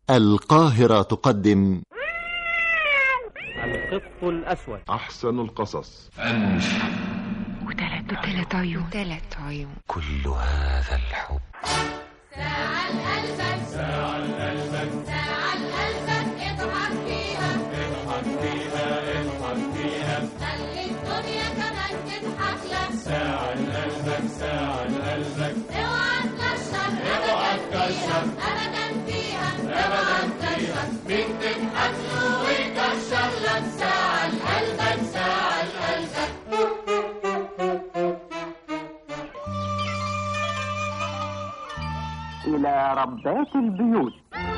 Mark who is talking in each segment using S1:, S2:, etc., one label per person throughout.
S1: القاهرة تقدم
S2: القط الأسود
S3: أحسن القصص
S4: وثلاث وثلاث عيون ثلاث عيون
S1: كل هذا الحب
S5: ساعة لقلبك ساعة لقلبك ساعة لقلبك اضحك فيها اضحك فيها اضحك فيها خلي الدنيا كمان تضحك لك ساعة لقلبك ساعة لقلبك اوعى تكشر اوعى تكشر ابدا فيها ابدا فيها مين تضحك له ويكشر لك ساعة لقلبك ساعة لقلبك
S6: إلى ربات البيوت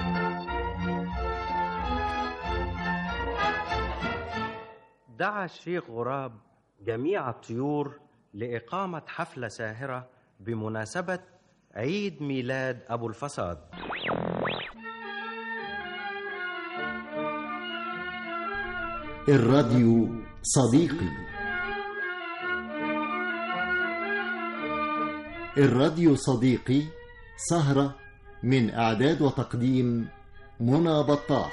S2: دعا الشيخ غراب جميع الطيور لإقامة حفلة ساهرة بمناسبة عيد ميلاد أبو الفساد
S1: الراديو صديقي الراديو صديقي سهرة من إعداد وتقديم منى بطاح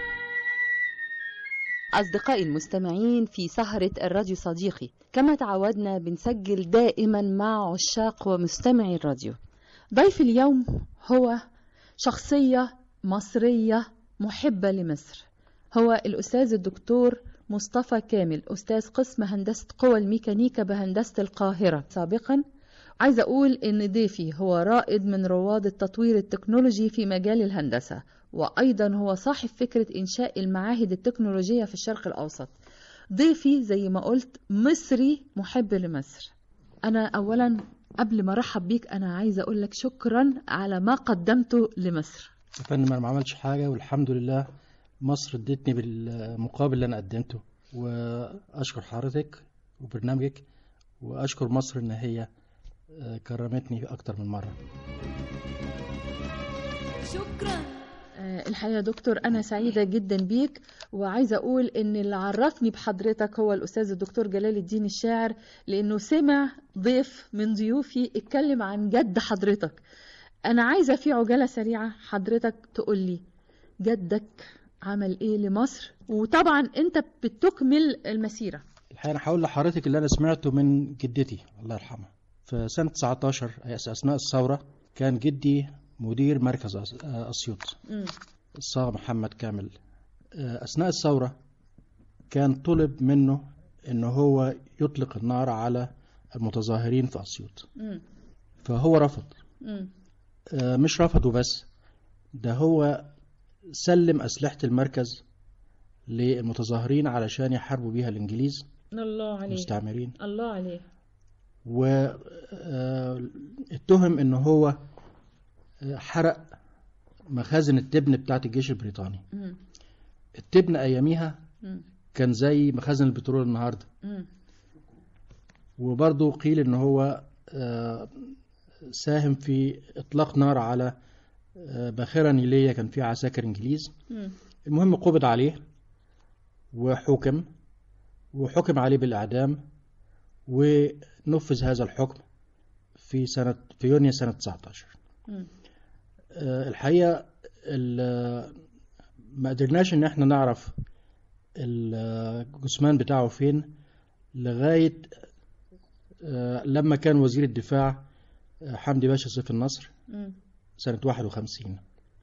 S7: أصدقائي المستمعين في سهرة الراديو صديقي كما تعودنا بنسجل دائما مع عشاق ومستمعي الراديو ضيف اليوم هو شخصية مصرية محبة لمصر هو الأستاذ الدكتور مصطفى كامل أستاذ قسم هندسة قوى الميكانيكا بهندسة القاهرة سابقا عايزة أقول إن ضيفي هو رائد من رواد التطوير التكنولوجي في مجال الهندسة وأيضا هو صاحب فكرة إنشاء المعاهد التكنولوجية في الشرق الأوسط ضيفي زي ما قلت مصري محب لمصر أنا أولا قبل ما أرحب بيك أنا عايزة أقول لك شكرا على ما قدمته لمصر
S8: يا فندم انا ما عملتش حاجه والحمد لله مصر ادتني بالمقابل اللي انا قدمته واشكر حضرتك وبرنامجك واشكر مصر ان هي آه، كرمتني اكتر من مره
S5: شكرا
S7: آه، الحقيقة يا دكتور أنا سعيدة جدا بيك وعايزة أقول إن اللي عرفني بحضرتك هو الأستاذ الدكتور جلال الدين الشاعر لأنه سمع ضيف من ضيوفي اتكلم عن جد حضرتك أنا عايزة في عجالة سريعة حضرتك تقول لي جدك عمل إيه لمصر وطبعا أنت بتكمل المسيرة
S8: الحقيقه انا هقول لحضرتك اللي انا سمعته من جدتي الله يرحمها في سنه 19 أي اثناء الثوره كان جدي مدير مركز أس- آه، اسيوط
S7: مم.
S8: الصاغ محمد كامل آه، أثناء الثورة كان طلب منه إن هو يطلق النار على المتظاهرين في أسيوط
S7: مم.
S8: فهو رفض
S7: مم.
S8: آه، مش رفض وبس ده هو سلم أسلحة المركز للمتظاهرين علشان يحاربوا بيها الإنجليز
S7: الله عليه
S8: المستعمرين
S7: الله عليه
S8: واتهم إن هو آه، حرق مخازن التبن بتاعت الجيش البريطاني
S7: مم.
S8: التبن أياميها
S7: مم.
S8: كان زي مخازن البترول النهارده
S7: مم.
S8: وبرضه قيل ان هو آه، ساهم في اطلاق نار على آه، باخره نيليه كان فيها عساكر انجليز
S7: مم.
S8: المهم قبض عليه وحكم وحكم عليه بالاعدام ونفذ هذا الحكم في سنه في يونيو سنه 19
S7: مم.
S8: آه، الحقيقه ال- ما قدرناش ان احنا نعرف الجثمان بتاعه فين لغايه آه، لما كان وزير الدفاع آه، حمدي باشا سيف النصر
S7: مم.
S8: سنة 51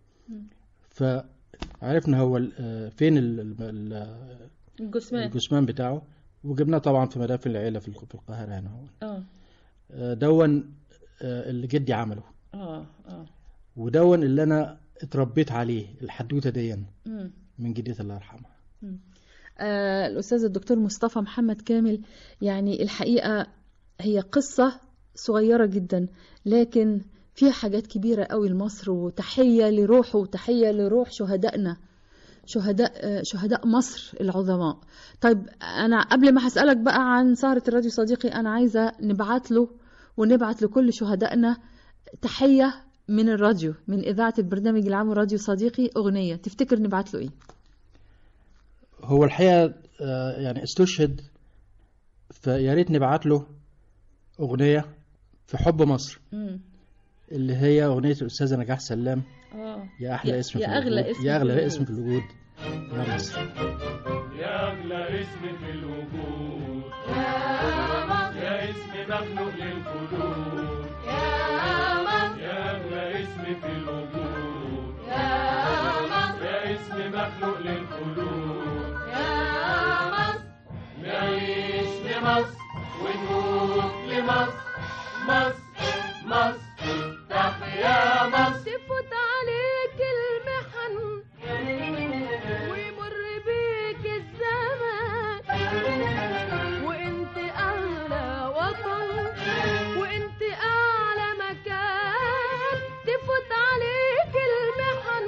S8: فعرفنا هو ال- آه، فين ال- ال- ال-
S7: الجثمان
S8: الجثمان بتاعه وجبناه طبعا في مدافن العيلة في الق- في القاهرة هنا هو
S7: اه
S8: آه، دون آه، اللي جدي عمله
S7: اه اه
S8: ودون اللي أنا اتربيت عليه الحدوتة دي
S7: مم.
S8: من جدتي الله يرحمها
S7: آه، الأستاذ الدكتور مصطفى محمد كامل يعني الحقيقة هي قصة صغيرة جدا لكن فيها حاجات كبيرة قوي لمصر وتحية لروحه وتحية لروح شهدائنا شهداء آه، شهداء مصر العظماء طيب أنا قبل ما هسألك بقى عن سهرة الراديو صديقي أنا عايزة نبعت له ونبعت لكل شهدائنا تحية من الراديو من إذاعة البرنامج العام راديو صديقي أغنية تفتكر نبعت له إيه؟
S8: هو الحقيقة آه، يعني استشهد فيا ريت نبعت له أغنية في حب مصر
S7: مم.
S8: اللي هي أغنية الأستاذة نجاح سلام
S7: اه
S8: يا احلى
S7: يا-
S8: اسم
S7: يا
S8: في
S7: أغلى
S8: الوجود.
S7: اسم
S8: يا
S7: في
S8: اغلى
S7: الوجود.
S8: اسم في الوجود يا مصر
S3: يا أغلى اسم في الوجود يا اسم مخلوق للخلود يا أغلى اسم في الوجود يا اسم مخلوق للخلود نعيش لمصر ونموت لمصر مصر مصر تحيا مصر
S5: تفوت عليك المحن ويمر بيك الزمان وانت اعلى وطن وانت اعلى مكان تفوت عليك المحن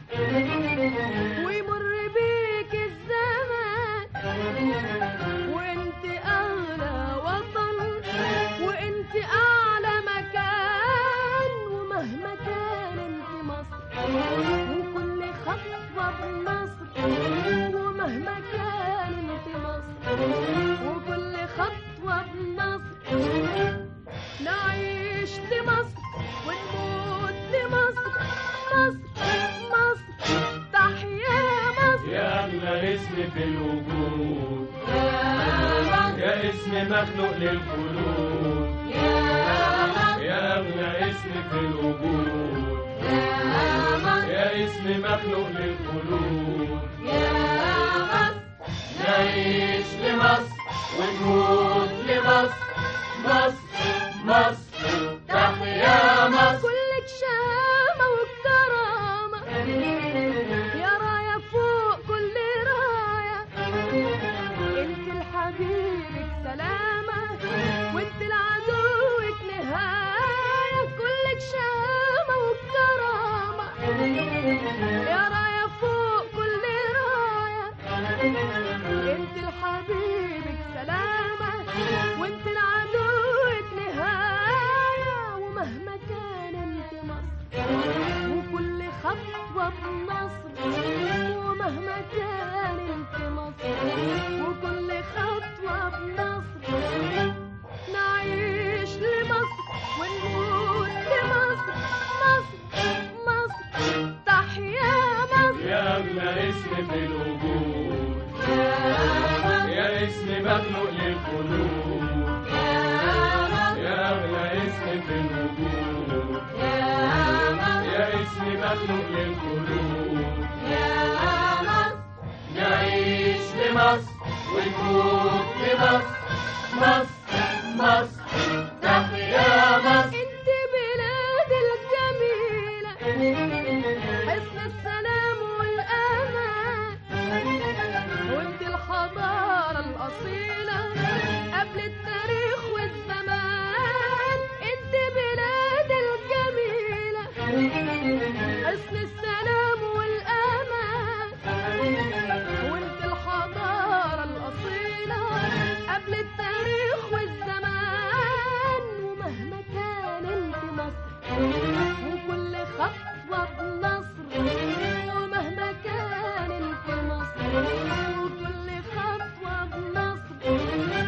S5: ويمر بيك الزمان وانت اعلى وطن وانت اعلى مكان ومهما كان انت مصر وكل خطوة بمصر ومهما كان انت مصر وكل خطوة بمصر نعيش لمصر ونموت لمصر مصر مصر تحيا مصر
S3: يا أغلى اسم في الوجود يا اسم مخلوق للخلود يا أغلى اسم في الوجود يا اسم مخلوق للخلود نعيش لمصر ونموت لمصر مصر مصر تحيا مصر
S5: كلك شامة وكرامة يا راية فوق كل راية انت لحبيبك سلامة وانت لعدوك نهاية كلك شامة وكرامة يا راية فوق كل راية انت لحبيبك سلامة وانت لعدوك نهاية ومهما كان انت مصر وكل خطوة بمصر ومهما كان انت مصر وكل خطوة بمصر نعيش لمصر ونموت لمصر مصر مصر تحيا مصر
S3: يا أغلى اسم في الوجود يا اسم مخلوق للخلود يا أغلى اسم في الوجود يا اسم مخلوق للخلود نعيش لمصر ونموت لمصر مصر مصر تحيا مصر
S5: انت بلاد الجميلة حسن السلام والأمان وانت الحضارة الأصيلة قبل التاريخ والزمان انت بلاد الجميلة حسن السلام والأمان وانت الحضارة الأصيلة قبل التاريخ والزمان ومهما كان انت مصر وكل خطوة بنصر ومهما كان انت مصر وكل خطوة بنصر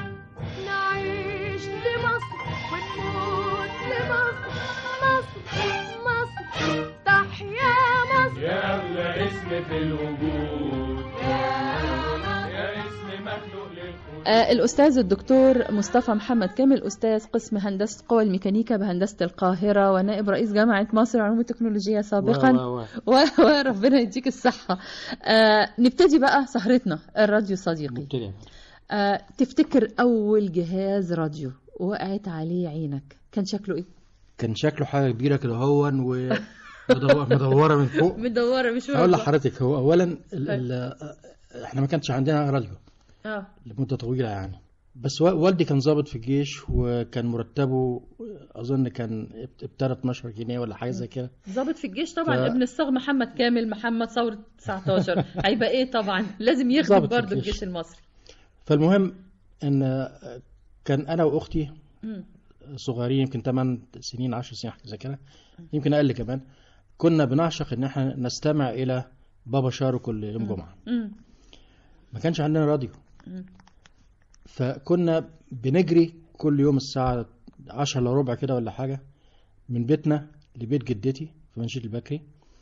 S5: نعيش لمصر ونموت لمصر مصر مصر تحيا مصر
S3: يا أغلى اسم في الوجود يا اسم مخلوق للخلود
S7: آه، الأستاذ الدكتور مصطفى محمد كامل أستاذ قسم هندسة قوى الميكانيكا بهندسة القاهرة ونائب رئيس جامعة مصر للعلوم والتكنولوجيا سابقا
S8: و- و- و.
S7: و- وربنا يديك الصحة آه، نبتدي بقى سهرتنا الراديو صديقي
S8: نبتدي.
S7: آه، تفتكر أول جهاز راديو وقعت عليه عينك كان شكله إيه؟
S8: كان شكله حاجه كبيره كده هون ومدوره مدوره من فوق
S7: مدورة مش
S8: هقول لحضرتك هو اولا ال ال احنا ما كانش عندنا راديو
S7: اه
S8: لمده طويله يعني بس و- والدي كان ضابط في الجيش وكان مرتبه اظن كان ابتدى 12 جنيه ولا حاجه زي كده
S7: ضابط في الجيش طبعا
S8: ف-
S7: ابن الصاغ محمد كامل محمد ثورة 19 هيبقى ايه طبعا لازم يخدم
S8: ضابط في
S7: برضه
S8: الجيش.
S7: الجيش المصري
S8: فالمهم ان كان انا واختي
S7: مم.
S8: صغيرين يمكن 8 سنين 10 سنين حاجه زي كده يمكن اقل كمان كنا بنعشق ان احنا نستمع الى بابا شارو كل يوم جمعه
S7: مم.
S8: ما كانش عندنا راديو
S7: مم.
S8: فكنا بنجري كل يوم الساعة عشرة الا ربع كده ولا حاجة من بيتنا لبيت جدتي في منشية البكري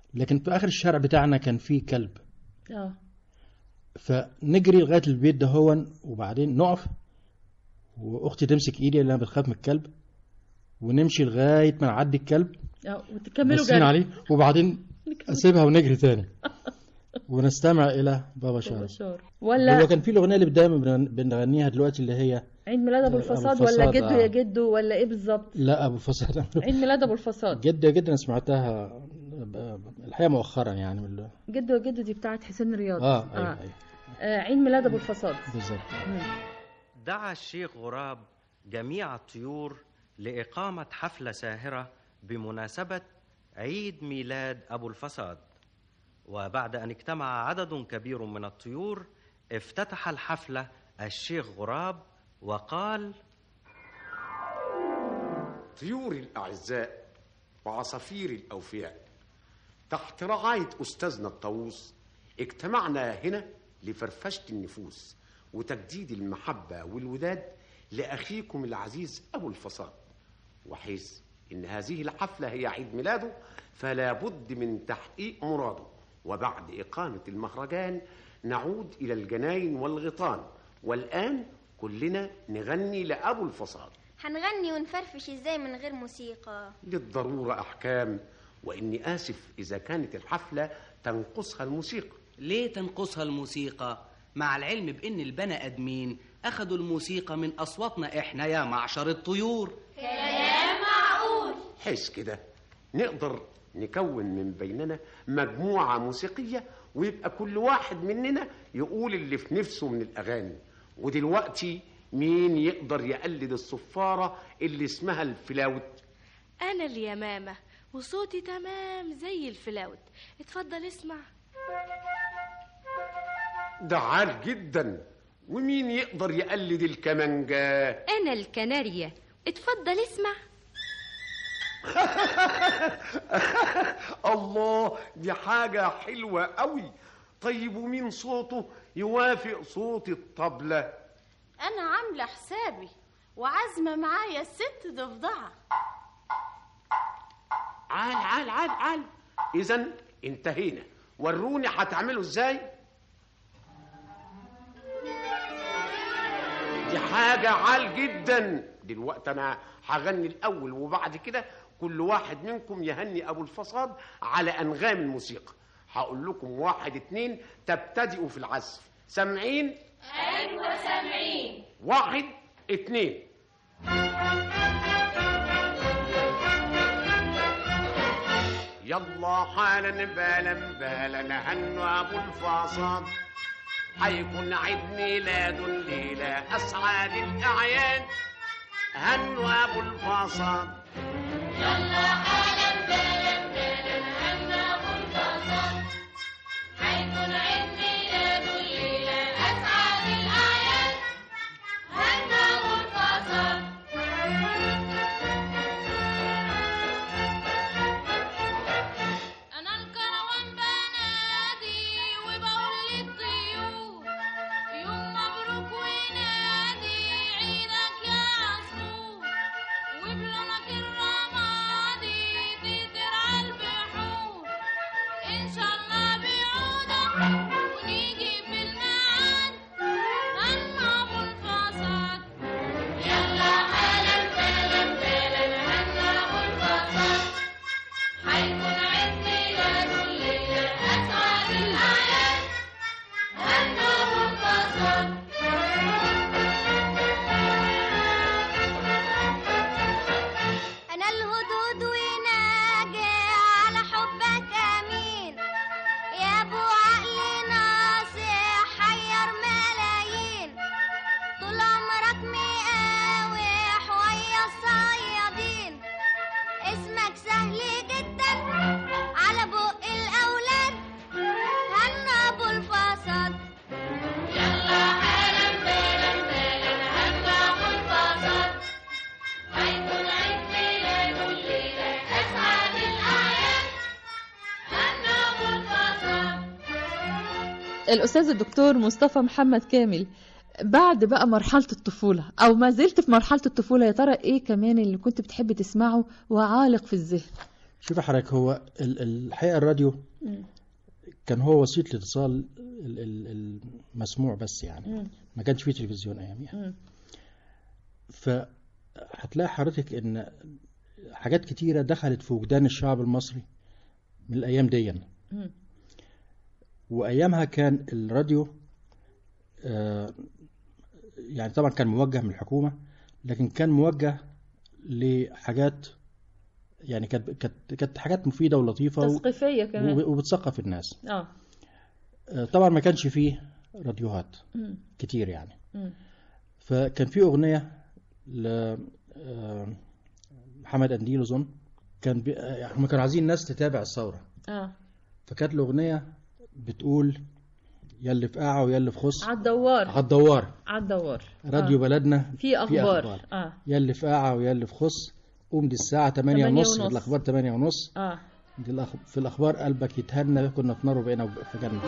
S8: لكن في اخر الشارع بتاعنا كان فيه كلب
S7: اه
S8: فنجري لغايه البيت ده هون وبعدين نقف واختي تمسك ايدي لان انا بتخاف من الكلب ونمشي لغايه ما نعدي الكلب
S7: اه وتكملوا
S8: باصين
S7: جري
S8: عليه وبعدين اسيبها ونجري تاني ونستمع الى بابا شارع
S7: بشار
S8: هو
S7: ولا
S8: كان في الاغنيه اللي دايما بنغن- بنغنيها دلوقتي اللي هي
S7: عيد ميلاد ابو
S8: أبو
S7: الفصاد ولا
S8: الفصاد،
S7: جده
S8: آه.
S7: يا جده ولا ايه بالظبط
S8: لا ابو فصل
S7: عيد ميلاد ابو الفصاد
S8: جدا جدا سمعتها ب- الحقيقه مؤخرا يعني من ال-
S7: جده يا جده دي بتاعت حسين رياض
S8: اه ايوه ايوه
S7: آه، عيد ميلاد ابو الفصاد
S8: بالظبط
S7: مم.
S2: دعا الشيخ غراب جميع الطيور لإقامة حفلة ساهرة بمناسبة عيد ميلاد أبو الفساد وبعد أن اجتمع عدد كبير من الطيور افتتح الحفلة الشيخ غراب وقال
S9: طيوري الأعزاء وعصافيري الأوفياء تحت رعاية أستاذنا الطاووس اجتمعنا هنا لفرفشة النفوس وتجديد المحبة والوداد لأخيكم العزيز أبو الفصاد وحيث إن هذه الحفلة هي عيد ميلاده فلا بد من تحقيق مراده وبعد إقامة المهرجان نعود إلى الجناين والغيطان والآن كلنا نغني لأبو الفصاد
S10: هنغني ونفرفش ازاي من غير موسيقى
S9: للضرورة أحكام وإني آسف إذا كانت الحفلة تنقصها الموسيقى
S11: ليه تنقصها الموسيقى مع العلم بان البني ادمين اخدوا الموسيقى من اصواتنا احنا يا معشر الطيور
S10: كلام معقول
S9: حيث كده نقدر نكون من بيننا مجموعة موسيقية ويبقى كل واحد مننا يقول اللي في نفسه من الأغاني ودلوقتي مين يقدر يقلد الصفارة اللي اسمها الفلاوت
S5: انا اليمامة وصوتي تمام زي الفلاوت اتفضل اسمع
S9: ده عال جدا ومين يقدر يقلد الكمانجة
S5: انا الكناريا اتفضل اسمع
S9: الله دي حاجة حلوة قوي طيب ومين صوته يوافق صوت الطبلة
S5: انا عاملة حسابي وعازمة معايا الست ضفدعة
S9: عال عال عال عال إذا انتهينا وروني هتعملوا ازاي دي حاجة عال جدا دلوقتي أنا هغني الأول وبعد كده كل واحد منكم يهني أبو الفصاد على أنغام الموسيقى هقول لكم واحد اتنين تبتدئوا في العزف سامعين
S10: ايوه سامعين
S9: واحد اتنين يلا حالا بالا بالا هنوا ابو الفاصاد حيكون عيد ميلاد ليلة أسعد الأعياد هنوا أبو الفاصاد
S10: يلا حالا بالا بالا هنا ابو الفصاد حيكون عيد ميلاد الليلة أسعد الأعياد هنا ابو الفصاد أنا الكروان بنادي وبقول للطيور يوم مبروك ونادي عيدك يا عصفور وبلونك الرمادي تطير عالبحور إن شاء الله بعودة ونيجي بالميعاد هنا أبو الفصاد يلا حالا بالا بالا هنا أبو الفصاد حيكون عيد ميلاد الليلة أسعد الأعياد هنا أبو الفصاد أنا الهدود وناجي على حبك أمين يا أبو عقل ناصح حير ملايين طول عمرك مقاوح ويا الصيادين اسمك سهل جدا على بق الأولاد هنا أبو الفصاد يلا حالا بالا بالا هنا أبو الفصاد هيكون عيد ميلاد الليلة أسعد الأعياد هنا أبو الفصاد
S7: الأستاذ الدكتور مصطفى محمد كامل بعد بقى مرحلة الطفولة أو ما زلت في مرحلة الطفولة يا ترى إيه كمان اللي كنت بتحب تسمعه وعالق في الذهن
S8: شوف حضرتك هو ال- الحقيقة الراديو
S7: مم.
S8: كان هو وسيلة الاتصال ال- ال- المسموع بس يعني
S7: مم.
S8: ما كانش فيه تلفزيون أياميها
S7: مم.
S8: فهتلاقي حضرتك إن حاجات كتيرة دخلت في وجدان الشعب المصري من الأيام دي
S7: مم.
S8: وأيامها كان الراديو آه، يعني طبعا كان موجه من الحكومة لكن كان موجه لحاجات يعني كانت كانت كانت حاجات مفيدة ولطيفة و-
S7: تثقيفية كمان
S8: وب- وبتثقف الناس
S7: اه
S8: آه، طبعا ما كانش فيه راديوهات
S7: مم.
S8: كتير يعني
S7: مم.
S8: فكان في أغنية ل آه، محمد أنديل أظن كان بي... آه، هم كانوا عايزين الناس تتابع الثورة
S7: اه
S8: فكانت الأغنية بتقول يلي في قاعة ويلي في خص
S7: على الدوار
S8: على الدوار
S7: على الدوار
S8: راديو
S7: آه.
S8: بلدنا
S7: في أخبار. آه.
S8: يلي في قاعة ويلي في خص قوم دي الساعة 8
S7: تمانية
S8: ونص
S7: ونص.
S8: الأخبار 8 ونص
S7: اه
S8: دي الأخ... في الأخبار قلبك يتهنى كنا في نار وبقينا في جنة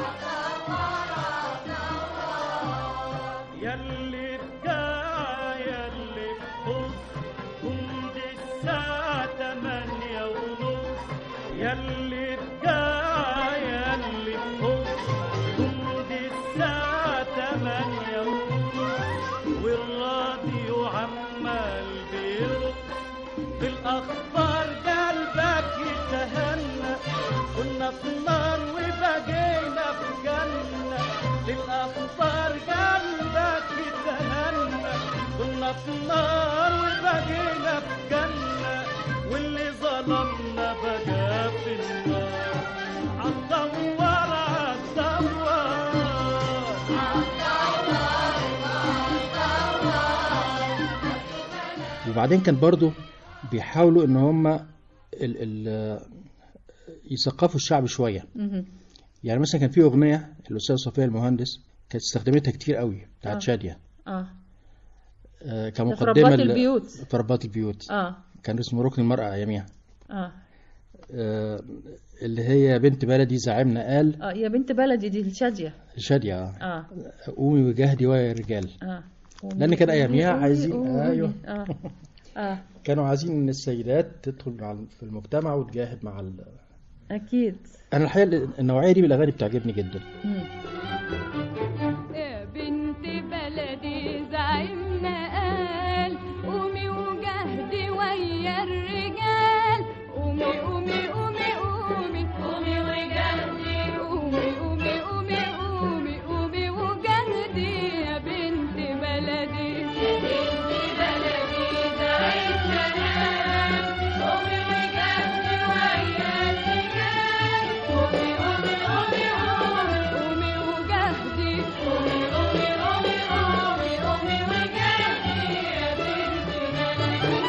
S3: يلي بقاع يلي بخص قمت الساعة تمانية ونص يلي بقاع يلي بخص قمت الساعة تمانية ونص والراديو عمال بيرقص بالأخبار قلبك يتهنى كنا في نار وبقينا في جنة بالأخبار قلبك يتهنى كنا في نار وبقينا في جنة واللي ظلمنا بقى في النار عالدوار عالدوار
S8: وبعدين كان برضو بيحاولوا ان هم ال... ال... يثقفوا الشعب شوية
S7: مهم.
S8: يعني مثلا كان في أغنية الأستاذ صفية المهندس كانت استخدمتها كتير قوي بتاعت
S7: آه.
S8: شادية
S7: اه
S8: آه،
S7: في
S8: كمقدمة
S7: رباط
S8: ل-
S7: البيوت.
S8: في رباط البيوت
S7: اه
S8: كان اسمه ركن المرأة أياميها
S7: اه
S8: آه، اللي هي بنت بلدي زعيمنا قال
S7: اه يا بنت بلدي دي الشادية
S8: شادية آه.
S7: اه
S8: قومي وجاهدي ويا رجال
S7: اه
S8: لأن كان أياميها
S7: قومي،
S8: عايزين
S7: قومي.
S8: أيوه
S7: اه اه
S8: كانوا عايزين إن السيدات تدخل مع ال- في المجتمع وتجاهد مع ال...
S7: اكيد
S8: أنا الحقيقة النوعية دي من الأغاني بتعجبني جدا
S7: مم.
S12: يا بنت بلدي زعيمنا قال قومي وجهدي ويا الرجال قومي قومي قومي قومي قومي وجهدي قومي قومي قومي قومي قومي وجهدي يا بنت بلدي يا بنت بلدي زعيمنا قال قومي وجهدي ويا الرجال قومي قومي قومي قومي قومي وجهدي قومي قومي قومي قومي قومي وجهدي يا بنت بلدي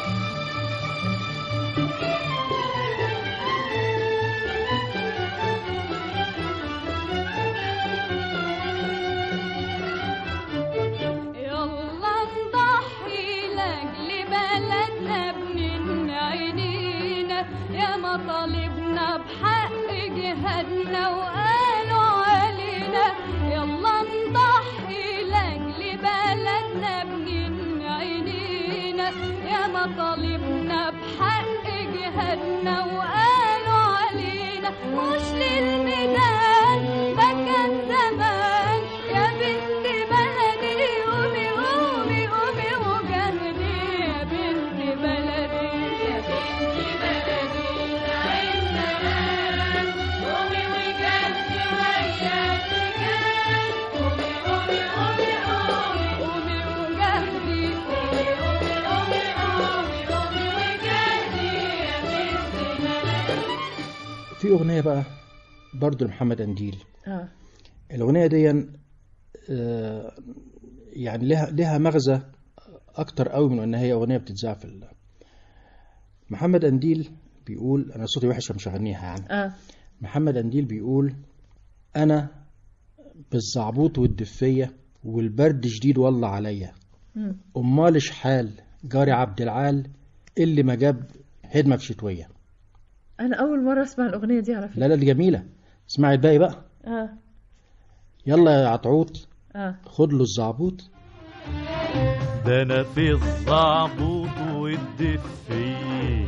S12: يلا نضحي لاجل بلدنا بنين عينينا يا مطالبنا بحق جهادنا وقالوا علينا يلا نضحي لاجل بلدنا بنين عينينا يا مطالبنا بحق جهادنا وقالوا علينا مش للميدان ده كان زمان يا بنت بلدي قومي قومي قومي وجهدي يا بنت بلدي يا بنت بلدي زعيمنا قال قومي وجهدي ويا الرجال قومي قومي قومي قومي قومي وجهدي قومي قومي قومي قومي قومي وجهدي يا بنت بلدي
S8: في أغنية بقى برضو لمحمد أنديل
S7: اه
S8: الأغنية دي آه، يعني لها لها مغزى أكتر قوي من إن هي أغنية بتتذاع في ال- محمد أنديل بيقول أنا صوتي وحش فمش هغنيها يعني
S7: اه
S8: محمد أنديل بيقول أنا بالزعبوط والدفية والبرد شديد والله عليا
S7: مم.
S8: أمال شحال جاري عبد العال اللي ما جاب هدمة في شتوية
S7: انا اول مرة اسمع الاغنية دي على فكرة
S8: لا لا دي جميلة اسمعي الباقي بقى
S7: اه
S8: يلا يا عطعوط
S7: اه
S8: خد له الزعبوط
S13: ده انا في الزعبوط والدفية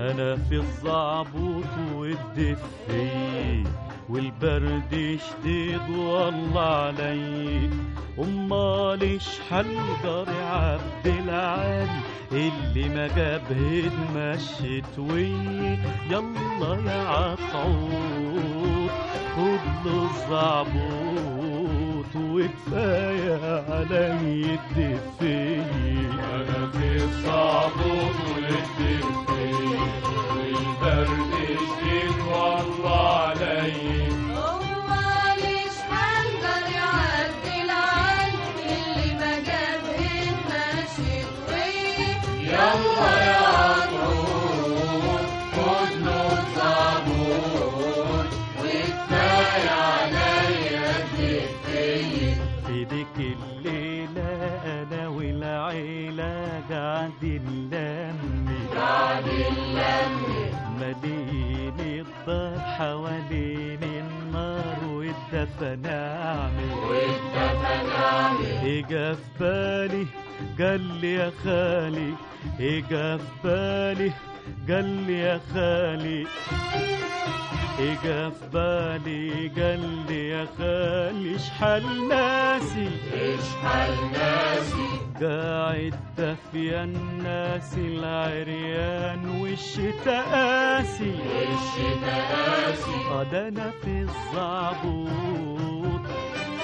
S3: انا في الزعبوط والدفي والبرد شديد والله علي امال شحال جاري عبد العالي اللي ما جاب هد مشيت وي يلا يا عطعوط خد له الزعبوط وكفايه علي الدفي انا في الزعبوط والدفي والبرد شديد والله علي
S12: أمال شحال جري عبد العال اللي ما جاب ماشي طويل
S3: يلا يا عطرون خد له الزعبوط وكفايه عليا الدفي في ديك الليلة أنا والعيلة قاعدين لمي قاعدين لمي مليين الدار حوالين النار والدفن أعمل والدفن أعمل إجا في بالي قال لي يا خالي إجا في بالي قال لي يا خالي إجا في بالي قال لي يا خالي اشحال ناسي اشحال ناسي قاعد دافيا الناس العريان والشتا قاسي والشتا قاسي قد انا في الزعبوط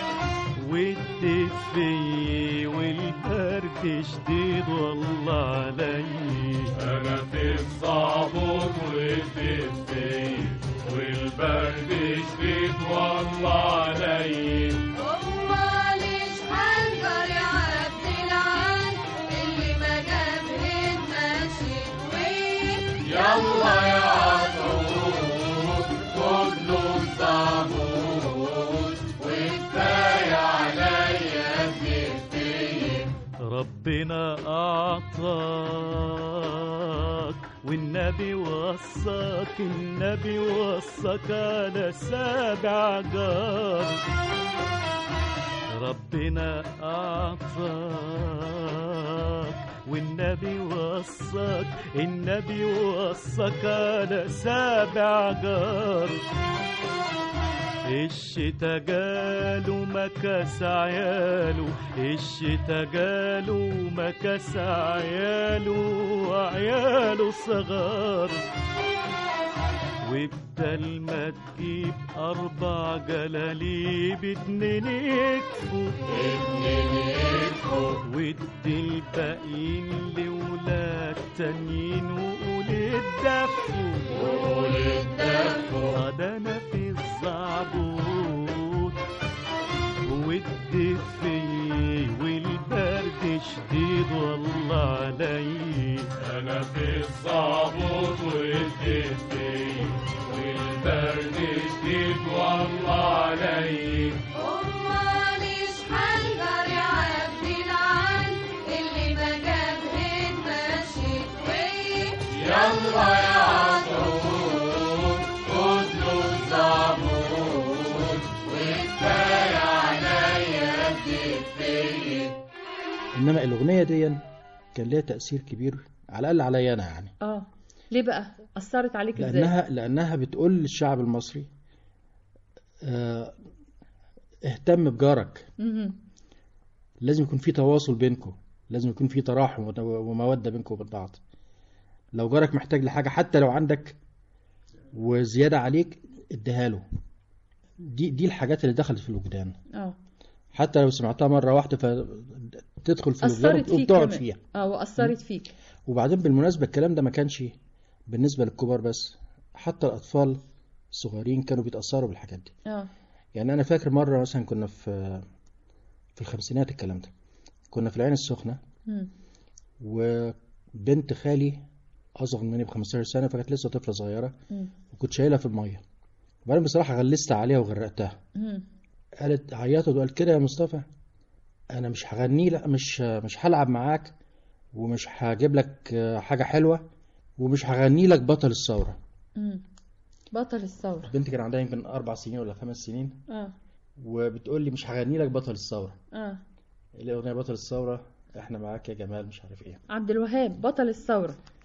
S3: والدفي والبرد شديد والله علي انا في الزعبوط والدفي والبرد شديد والله علي
S12: أمال شحال جري عبد العال اللي ما جاب ماشي طويل
S3: يلا يا عطرون خد له الزعبوط وكفايه عليا الدفي ربنا أعطاك والنبي وصاك النبي وصاك على سابع جار ربنا أعطاك والنبي وصاك النبي وصاك على سابع جار الشتا جاله مكاس عياله الشتا جاله مكاس عياله وعياله صغار وبدل ما تجيب أربع جلاليب اتنين يكفوا اتنين يكفوا وادي الباقيين لولاد تانيين وقول الدفوا وقول الدفوا ده أنا في الزعبوط والدفي والبرد شديد والله علي انا في الصابوط والدفي والبرد شديد والله علي
S12: أمال شحال جري عبد العال اللي ما جاب ماشي طويل
S3: يلا يا عطرون خد له الزعبوط وكفايه عليا الدفي
S8: انما الاغنيه دي كان ليها تاثير كبير على الاقل عليا انا يعني
S7: اه ليه بقى اثرت عليك ازاي
S8: لانها لانها بتقول للشعب المصري آه، اهتم بجارك
S7: مهم.
S8: لازم يكون في تواصل بينكم لازم يكون في تراحم وت- وموده بينكم وبين بعض لو جارك محتاج لحاجه حتى لو عندك وزياده عليك اديها له دي دي الحاجات اللي دخلت في الوجدان
S7: اه
S8: حتى لو سمعتها مره واحده فتدخل في الوجدان
S7: اثرت فيك
S8: وبتقعد
S7: كمان.
S8: فيها
S7: اه واثرت فيك
S8: وبعدين بالمناسبة الكلام ده ما كانش بالنسبة للكبار بس حتى الأطفال الصغيرين كانوا بيتأثروا بالحاجات دي
S7: اه
S8: يعني أنا فاكر مرة مثلا كنا في في الخمسينات الكلام ده كنا في العين السخنة
S7: مم.
S8: وبنت خالي أصغر مني ب 15 سنة فكانت لسه طفلة صغيرة
S7: مم.
S8: وكنت شايلها في المية وبعدين بصراحة غلست عليها وغرقتها
S7: مم.
S8: قالت عيطت وقالت كده يا مصطفى أنا مش هغني لا مش مش هلعب معاك ومش هجيب لك حاجة حلوة ومش هغني لك بطل الثورة
S7: مم. بطل الثورة
S8: بنتي كان عندها يمكن أربع سنين ولا خمس سنين
S7: اه
S8: وبتقول لي مش هغني لك بطل الثورة
S7: اه
S8: الأغنية بطل الثورة احنا معاك يا جمال مش عارف ايه
S7: عبد الوهاب بطل الثورة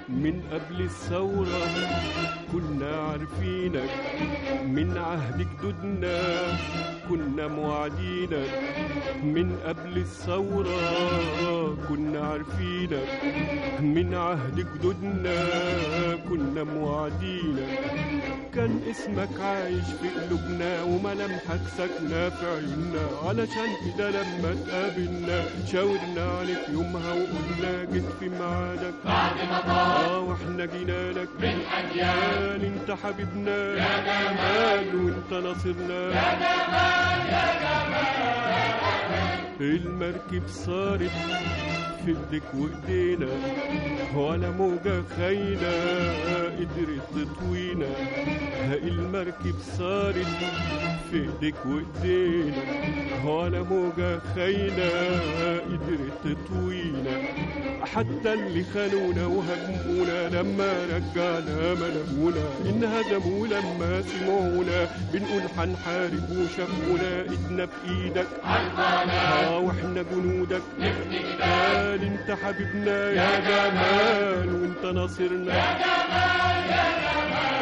S3: من قبل الثورة كنا عارفينك من عهد جدودنا كنا موعدينك من قبل الثورة كنا عارفينك من عهد جدودنا كنا موعدينك كان اسمك عايش في قلوبنا وملامحك ساكنة في عيوننا علشان كده لما اتقابلنا شاورنا عليك يومها وقلنا جيت في ميعادك
S12: بعد ما طال
S3: اه واحنا جينا لك
S12: من أجيال
S3: انت حبيبنا
S12: يا جمال
S3: وانت ناصرنا
S12: يا جمال يا جمال
S3: المركب صارت في ايدك وايدينا ولا موجة خاينة قدرت تطوينا المركب صارت في ايدك وايدينا ولا موجة خاينة قدرت تطوينا حتى اللي خانونا وهاجمونا لما رجعنا ملمونا انهزموا لما سمعونا بنقول هنحارب وشافونا ايدنا بايدك اه واحنا جنودك قال انت حبيبنا يا جمال وانت ناصرنا يا
S12: جمال يا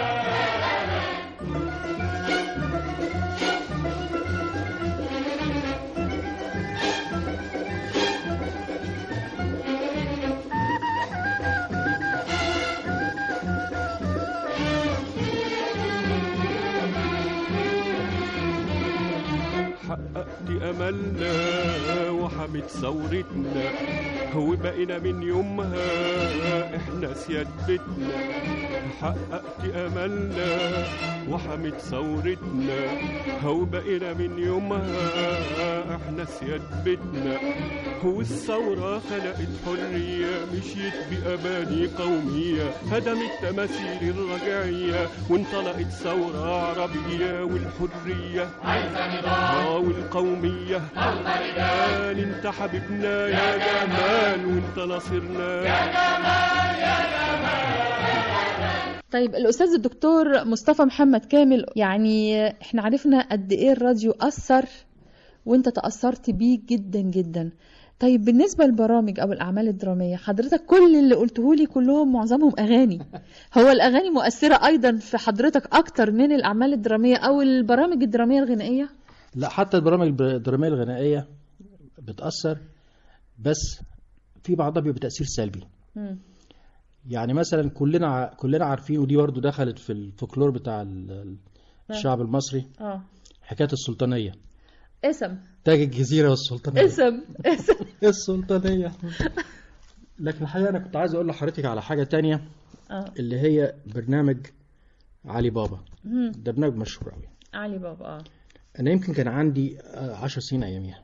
S3: حققت املنا وحمت ثورتنا وبقينا من يومها احنا سياد بيتنا حققت املنا وحمت ثورتنا وبقينا من يومها احنا سياد بيتنا والثورة خلقت حرية مشيت بأماني قومية هدمت تماثيل الرجعية وانطلقت ثورة عربية والحرية
S12: عايزة نضال
S3: اه والقومية
S12: طلبة رجال
S3: قال انت حبيبنا يا جمال وانت ناصرنا
S12: يا جمال يا جمال
S7: طيب الأستاذ الدكتور مصطفى محمد كامل يعني احنا عرفنا قد ايه الراديو أثر وانت تأثرت بيه جدا جدا طيب بالنسبة للبرامج أو الأعمال الدرامية حضرتك كل اللي قلته لي كلهم معظمهم أغاني هو الأغاني مؤثرة أيضا في حضرتك أكتر من الأعمال الدرامية أو البرامج الدرامية الغنائية
S8: لا حتى البرامج الدرامية الغنائية بتأثر بس في بعضها بيبقى تأثير سلبي
S7: مم.
S8: يعني مثلا كلنا ع- كلنا عارفين ودي برضه دخلت في الفولكلور بتاع ال- الشعب المصري
S7: اه
S8: حكاية السلطانية
S7: اسم
S8: تاج الجزيرة والسلطانية
S7: اسم اسم
S8: السلطانية لكن الحقيقة أنا كنت عايز أقول لحضرتك على حاجة تانية
S7: اه
S8: اللي هي برنامج علي بابا
S7: مم.
S8: ده برنامج مشهور أوي
S7: علي بابا اه
S8: أنا يمكن كان عندي آه، عشر سنين أياميها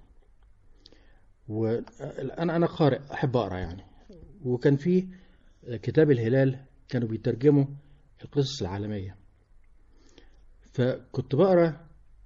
S8: وأنا أنا قارئ أحب أقرأ يعني وكان في كتاب الهلال كانوا بيترجموا القصص العالمية فكنت بقرأ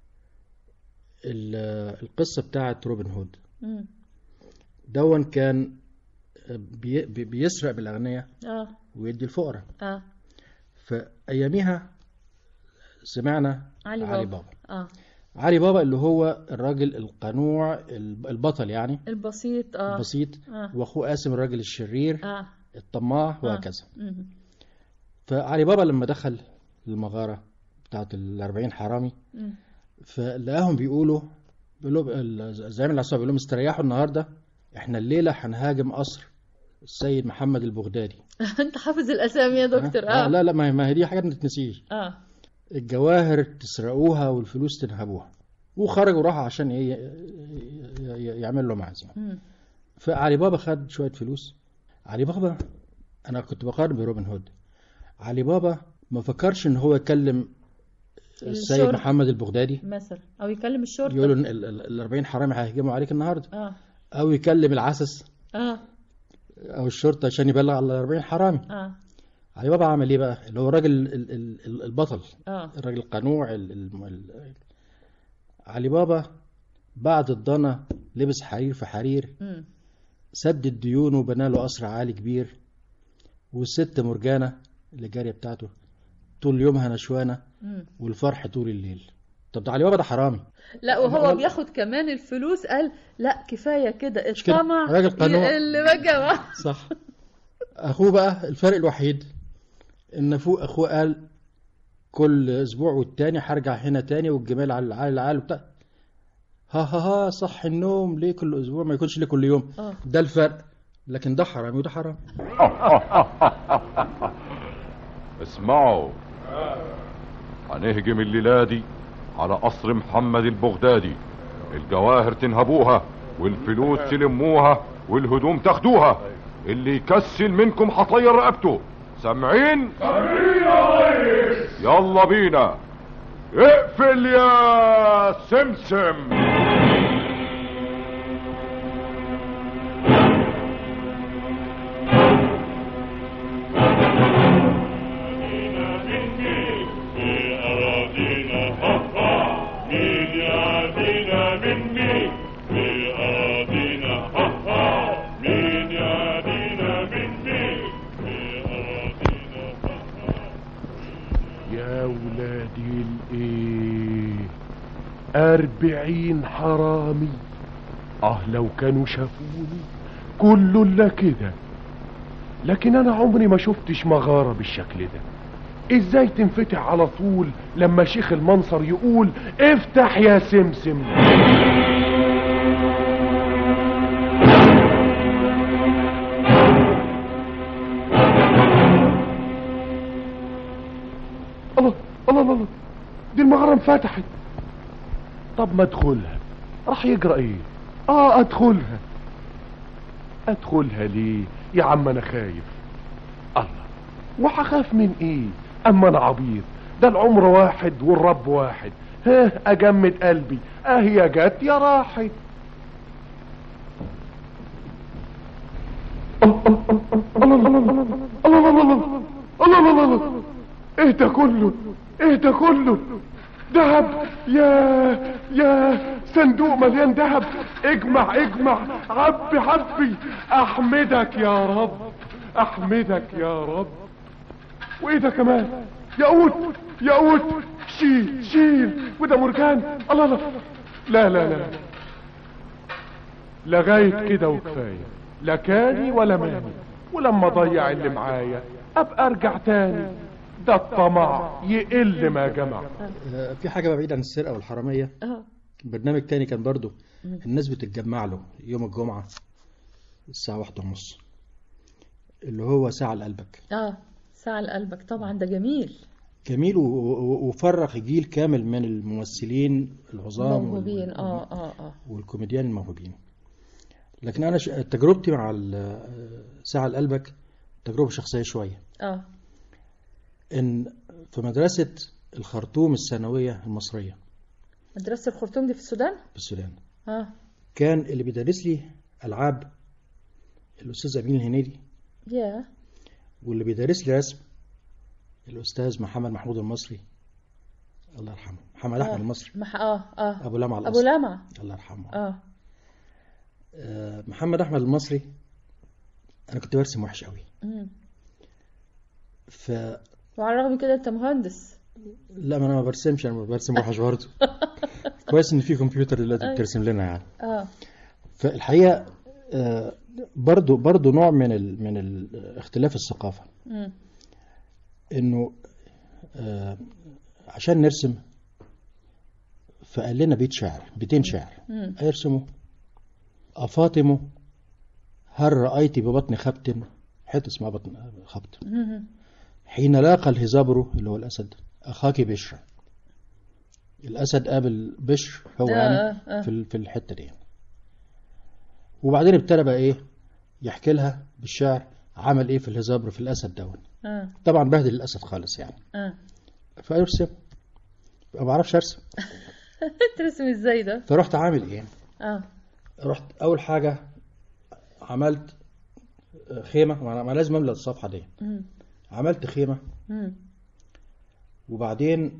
S8: ال- القصة بتاعت روبن هود
S7: مم.
S8: دون كان بي- بي- بيسرق بالأغنياء
S7: اه
S8: ويدي الفقراء
S7: اه
S8: فأياميها سمعنا
S7: علي
S8: علي
S7: بابا.
S8: بابا
S7: اه
S8: علي بابا اللي هو الراجل القنوع الب- البطل يعني
S7: البسيط اه
S8: البسيط
S7: اه
S8: واخوه قاسم الراجل الشرير
S7: اه
S8: الطماع
S7: آه.
S8: وهكذا
S7: مم.
S8: فعلي بابا لما دخل المغارة بتاعت الأربعين حرامي
S7: مم.
S8: فلقاهم بيقولوا بيقولوا الزعيم العصابة بيقول لهم استريحوا النهاردة احنا الليلة هنهاجم قصر السيد محمد البغدادي
S7: انت حافظ الاسامي يا دكتور
S8: آه
S7: اه
S8: لا لا ما هي- ما هي دي حاجات ما تتنسيش
S7: اه
S8: الجواهر تسرقوها والفلوس تنهبوها وخرجوا راحوا عشان ايه ي- ي- يعمل له معزم
S7: مم.
S8: فعلي بابا خد شوية فلوس علي بابا أنا كنت بقارن بروبن هود علي بابا ما فكرش إن هو يكلم السيد
S7: الشرطة.
S8: محمد البغدادي
S7: مثلا او يكلم الشرطه
S8: يقولوا إن ال- ال- ال 40 حرامي هيهجموا عليك النهارده
S7: اه
S8: أو يكلم العسس
S7: اه
S8: أو الشرطة عشان يبلغ على ال 40 حرامي
S7: اه
S8: علي بابا عمل إيه بقى؟ اللي هو الراجل ال- ال- ال- البطل
S7: اه
S8: الراجل القنوع ال- ال- ال- علي بابا بعد الضنا لبس حرير في حرير
S7: مم.
S8: سدد ديونه وبنى له قصر عالي كبير والست مرجانة اللي جارية بتاعته طول يومها نشوانة
S7: مم.
S8: والفرح طول الليل طب ده علي بابا ده حرامي
S7: لا وهو
S8: وال-
S7: بياخد كمان الفلوس قال لا كفايه كده
S8: كده؟
S7: الطمع
S8: راجل قنوع.
S7: اللي بقى
S8: صح اخوه بقى الفرق الوحيد ان فوق اخوه قال كل اسبوع والتاني هرجع هنا تاني والجمال على العال العال وبتاع ها ها ها صح النوم ليه كل اسبوع ما يكونش ليه كل يوم
S7: آه.
S8: ده الفرق لكن ده حرام وده حرام
S13: اسمعوا هنهجم الليلة دي على قصر محمد البغدادي الجواهر تنهبوها والفلوس تلموها والهدوم تاخدوها اللي يكسل منكم هطير رقبته سامعين
S12: سامعين يا ريس
S13: يلا بينا اقفل يا سمسم
S14: يا ولادي الايه أربعين حرامي اه لو كانوا شافوني كله الا كده لكن انا عمري ما شفتش مغارة بالشكل ده ازاي تنفتح على طول لما شيخ المنصر يقول افتح يا سمسم الله الله الله الله. دي المغارة انفتحت طب ما ادخلها راح يجرى ايه اه ادخلها ادخلها ليه يا عم انا خايف الله وهخاف من ايه اما انا عبيط ده العمر واحد والرب واحد ها اجمد قلبي اه يا جت يا راحت الله الله الله الله الله الله الله الله الله الله ايه ده كله ايه ده كله دهب يا يا صندوق مليان دهب اجمع اجمع عبي عبي احمدك يا رب احمدك يا رب وايه ده كمان ياقوت ياقوت شيل شيل وده مرجان الله الله لا لا لا لغايه كده وكفايه لا كاني ولا ماني ولما اضيع اللي معايا ابقى ارجع تاني ده الطمع يقل ما جمع
S8: آه، في حاجة بقى بعيدة عن السرقة والحرامية
S7: اه
S8: برنامج تاني كان برضو
S7: مم.
S8: الناس بتتجمع له يوم الجمعة الساعة واحدة ونص اللي هو ساعة لقلبك
S7: اه ساعة لقلبك طبعا ده جميل
S8: جميل و- و- وفرغ جيل كامل من الممثلين العظام وال-
S7: موهوبين اه اه اه
S8: والكوميديان الموهوبين لكن انا ش... تجربتي مع ال- ساعة لقلبك تجربة شخصية شوية
S7: اه
S8: ان في مدرسة الخرطوم الثانوية المصرية
S7: مدرسة الخرطوم دي في السودان
S8: في السودان
S7: اه
S8: كان اللي بيدرس لي العاب الاستاذ امين الهنيدي
S7: يا
S8: واللي بيدرس لي رسم الاستاذ محمد محمود المصري الله يرحمه محمد احمد المصري
S7: مح... اه اه
S8: ابو لمعه
S7: ابو
S8: الأصلي.
S7: لمعة
S8: الله يرحمه
S7: اه
S8: آه، محمد احمد المصري انا كنت برسم وحش قوي
S7: مم.
S8: ف
S7: وعلى الرغم من كده انت مهندس
S8: لا ما انا ما برسمش انا برسم وحش برضه كويس ان في كمبيوتر دلوقتي
S7: أيوة.
S8: بترسم لنا يعني
S7: اه
S8: فالحقيقه آه، برضو برضو نوع من ال من ال اختلاف الثقافه
S7: مم.
S8: انه آه، عشان نرسم فقال لنا بيت شعر بيتين شعر
S7: مم.
S8: ارسموا أفاطم هل رأيت ببطن خبت حتة اسمها بطن خبت
S7: مم.
S8: حين لاقى الهزابر اللي هو الأسد أخاك بشر الأسد قابل بشر هو
S7: آه،
S8: يعني
S7: آه، آه.
S8: في ال- في الحتة دي وبعدين ابتدى بقى إيه يحكي لها بالشعر عمل إيه في الهزابر في الأسد دون
S7: اه
S8: طبعا بهدل الأسد خالص يعني
S7: اه
S8: فأرسم ما بعرفش أرسم
S7: ترسم ازاي ده
S8: فرحت عامل إيه
S7: اه
S8: رحت اول حاجه عملت خيمه ما أنا- ما لازم املى الصفحه دي
S7: مم.
S8: عملت خيمه
S7: مم.
S8: وبعدين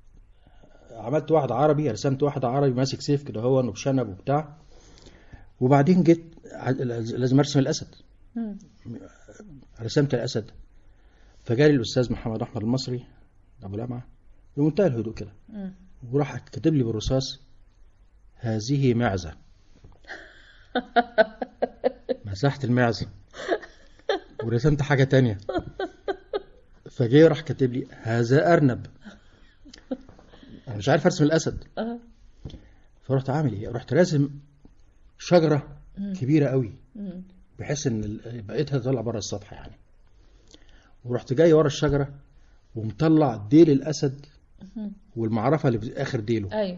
S8: عملت واحد عربي رسمت واحد عربي ماسك سيف كده هو وبشنب وبتاع وبعدين جيت ع- لازم ارسم الاسد
S7: مم.
S8: رسمت الاسد فجالي الاستاذ محمد احمد المصري ابو لمعه بمنتهى الهدوء كده
S7: مم.
S8: وراح كاتب لي بالرصاص هذه معزه مسحت المعزه ورسمت حاجة تانية فجاي راح كاتب لي هذا أرنب أنا مش عارف أرسم الأسد
S7: آه.
S8: فرحت عامل إيه رحت راسم شجرة
S7: مم.
S8: كبيرة قوي
S7: مم.
S8: بحيث إن ال- بقيتها تطلع بره السطح يعني ورحت جاي ورا الشجرة ومطلع ديل الأسد
S7: مم.
S8: والمعرفة اللي في آخر ديله
S7: ايوه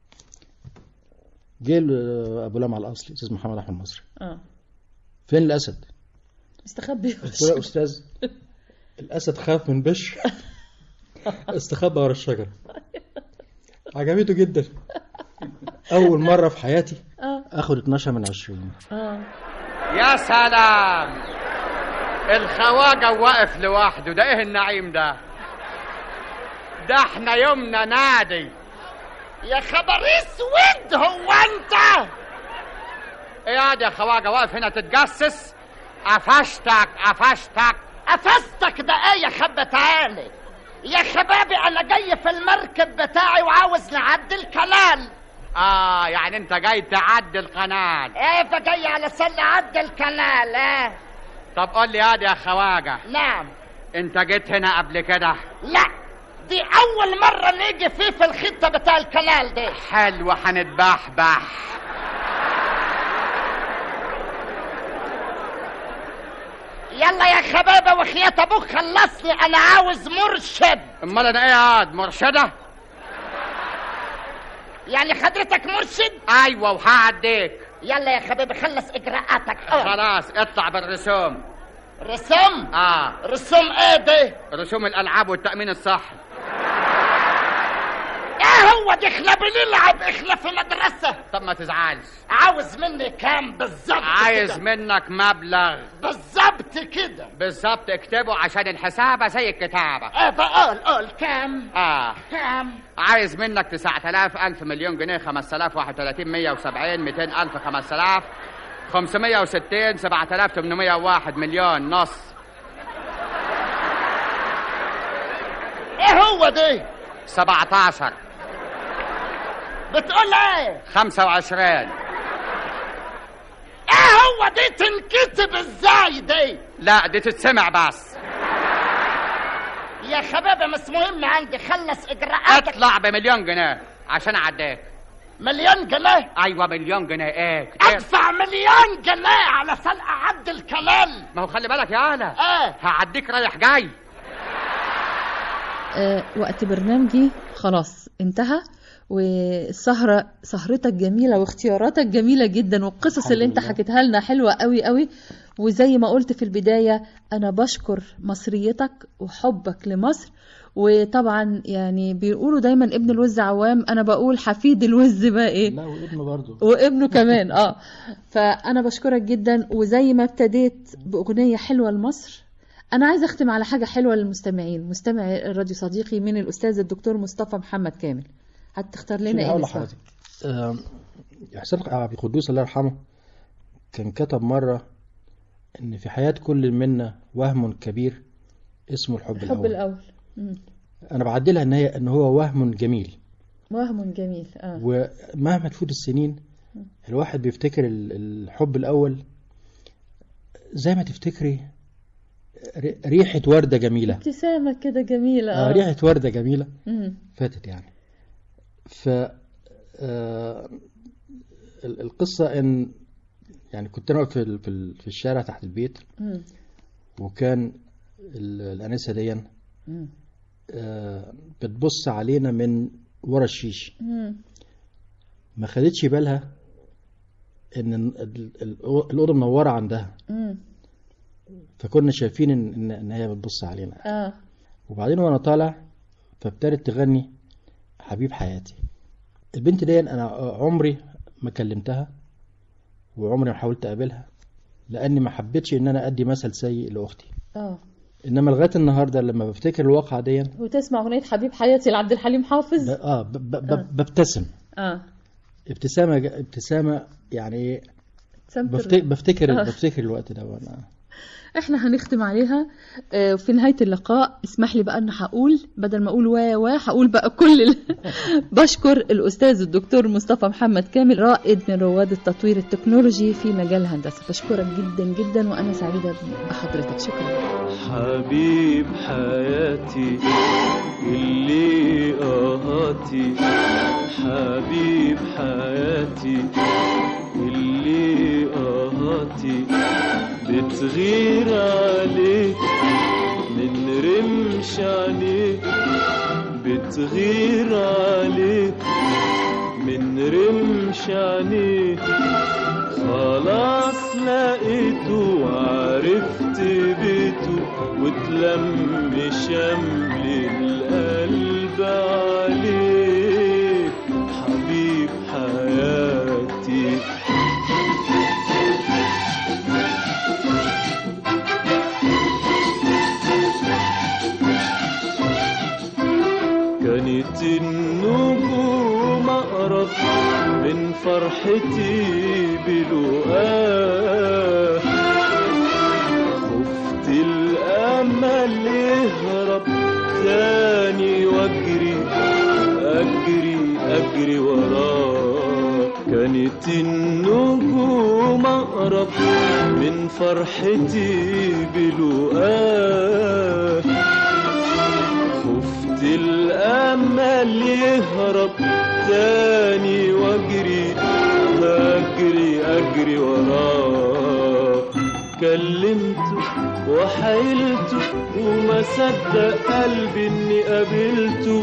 S8: جه ال- أبو لمعة الأصلي أستاذ محمد أحمد مصري
S7: اه
S8: فين الأسد؟
S7: مستخبي
S8: قلت له يا أستاذ الأسد خاف من بشر استخبى ورا الشجرة عجبته جدا أول مرة في حياتي
S7: اه
S8: آخد 12 من 20
S7: اه
S15: يا سلام الخواجة واقف لوحده ده ايه النعيم ده ده احنا يومنا نادي يا خبر اسود هو انت ايه يا يا خواجة واقف هنا تتجسس قفشتك قفشتك
S16: قفزتك ده ايه يا خب تعالي يا خبابي انا جاي في المركب بتاعي وعاوز نعدي الكنال
S15: اه يعني انت جاي تعدي القناة
S16: ايه فجاي على سل عدي الكنال ايه
S15: طب قول لي يا يا خواجة
S16: نعم
S15: انت جيت هنا قبل كده
S16: لا دي اول مرة نيجي فيه في الخطة بتاع الكنال دي
S15: حلو هنتبحبح
S16: يلا يا خبابة وخيات ابوك خلصني انا عاوز مرشد
S15: امال انا ايه يا واد مرشدة
S16: يعني حضرتك مرشد
S15: ايوه وهعديك
S16: يلا يا خبيبي خلص اجراءاتك اه
S15: خلاص اطلع بالرسوم
S16: رسوم
S15: اه
S16: رسوم ايه دي
S15: رسوم الالعاب والتامين الصحي
S16: ايه هو دي احنا بنلعب احنا في مدرسة
S15: طب ما تزعلش
S16: عاوز مني كام بالظبط
S15: عايز
S16: كده؟
S15: منك مبلغ
S16: بالظبط كده
S15: بالظبط اكتبه عشان الحسابة زي الكتابة
S16: ايه بقول قول كام
S15: اه
S16: كام
S15: عايز منك 9000 ألف مليون جنيه 5000 31 170 200 ألف 5000 560 7801 مليون نص
S16: ايه هو دي
S15: 17
S16: بتقول ايه
S15: 25
S16: ايه هو دي تنكتب ازاي دي
S15: لا دي تتسمع بس
S16: يا خبابة مش مهم عندي خلص اجراءاتك
S15: اطلع بمليون جنيه عشان اعديك
S16: مليون جنيه
S15: ايوه مليون جنيه ايه كتير.
S16: ادفع مليون جنيه على سلق عبد الكمال
S15: ما هو خلي بالك يا اهلا
S16: ايه
S15: هعديك رايح جاي
S7: آه، وقت برنامجي خلاص انتهى والسهرة سهرتك جميلة واختياراتك جميلة جدا والقصص اللي انت حكيتها لنا حلوة قوي قوي وزي ما قلت في البداية أنا بشكر مصريتك وحبك لمصر وطبعا يعني بيقولوا دايما ابن الوز عوام أنا بقول حفيد الوز بقى إيه
S8: لا وابنه برضه
S7: وابنه كمان اه فانا بشكرك جدا وزي ما ابتديت باغنيه حلوه لمصر انا عايزه اختم على حاجه حلوه للمستمعين مستمعي الراديو صديقي من الاستاذ الدكتور مصطفى محمد كامل هتختار لنا ايه
S8: هقول
S7: نسمع؟
S8: لحضرتك آم، حسين عبد القدوس الله يرحمه كان كتب مرة إن في حياة كل منا وهم كبير اسمه الحب,
S7: الحب
S8: الأول
S7: الاول مم.
S8: أنا بعدلها إن هي إن هو وهم جميل
S7: وهم جميل اه
S8: ومهما تفوت السنين الواحد بيفتكر ال- الحب الأول زي ما تفتكري ري- ريحة وردة جميلة
S7: ابتسامه كده جميله
S8: آه ريحة وردة جميلة
S7: مم.
S8: فاتت يعني ف آه، ال- القصة إن يعني كنت أنا واقف في ال- في ال- في الشارع تحت البيت
S7: مم.
S8: وكان ال- الأنسة دي
S7: مم.
S8: آه، بتبص علينا من ورا الشيش
S7: مم.
S8: ما خدتش بالها إن ال- ال- ال- الأوضة منورة عندها
S7: مم.
S8: فكنا شايفين إن إن- إن هي بتبص علينا
S7: اه
S8: وبعدين وانا طالع فابتدت تغني حبيب حياتي البنت دي انا عمري ما كلمتها وعمري ما حاولت اقابلها لاني ما حبيتش ان انا ادي مثل سيء لاختي
S7: اه
S8: انما لغايه النهارده لما بفتكر الواقعه دي ب-
S7: وتسمع اغنيه حبيب حياتي لعبد الحليم حافظ
S8: اه ب- ب- ب- ببتسم
S7: اه
S8: ابتسامه ابتسامه يعني ايه
S7: ابتسامة
S8: بفتكر
S7: الر-
S8: بفتكر,
S7: آه.
S8: بفتكر الوقت ده وانا
S7: احنا هنختم عليها آه، في نهاية اللقاء اسمح لي بقى ان هقول بدل ما اقول وا وا هقول بقى كل ال... بشكر الاستاذ الدكتور مصطفى محمد كامل رائد من رواد التطوير التكنولوجي في مجال الهندسة بشكرك جدا جدا وانا سعيدة بحضرتك شكرا
S3: حبيب حياتي اللي قهاتي حبيب حياتي اللي قهاتي بتغير عليك من رمش عليك بتغير عليك من رمش عليك خلاص لقيته وعرفت بيته وتلم شمل القلب عليك حبيب حياتي كانت النجوم أقرب من فرحتي بلقاه خفت الأمل يهرب تاني واجري أجري أجري وراه كانت النجوم أقرب من فرحتي بلقاه خفت الأمل يهرب تاني واجري أجري أجري وراه كلمته وحيلته وما صدق قلبي اني قابلته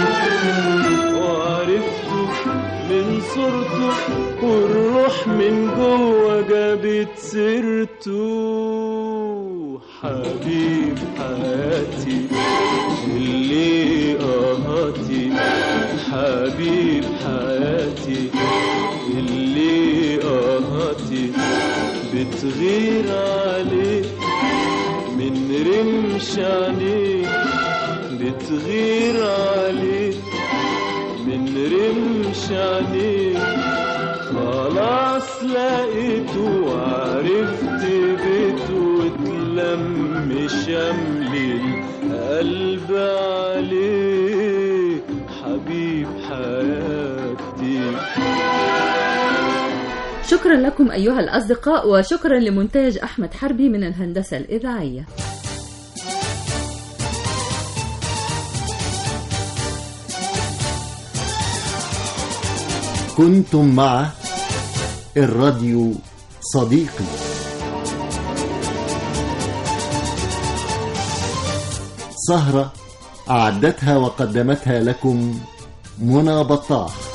S3: وعرفته من صورته والروح من جوه جابت سيرته حبيب حياتي اللي قهاتي حبيب حياتي اللي قهاتي بتغير عليك من رمش عليك بتغير عليك من رمش عليك خلاص لقيته وعرفت بيته وتلم شمل القلب عليه حبيب حياتي
S7: شكرا لكم أيها الأصدقاء وشكرا لمونتاج أحمد حربي من الهندسة الإذاعية
S1: كنتم مع الراديو صديقي سهرة أعدتها وقدمتها لكم منى بطاح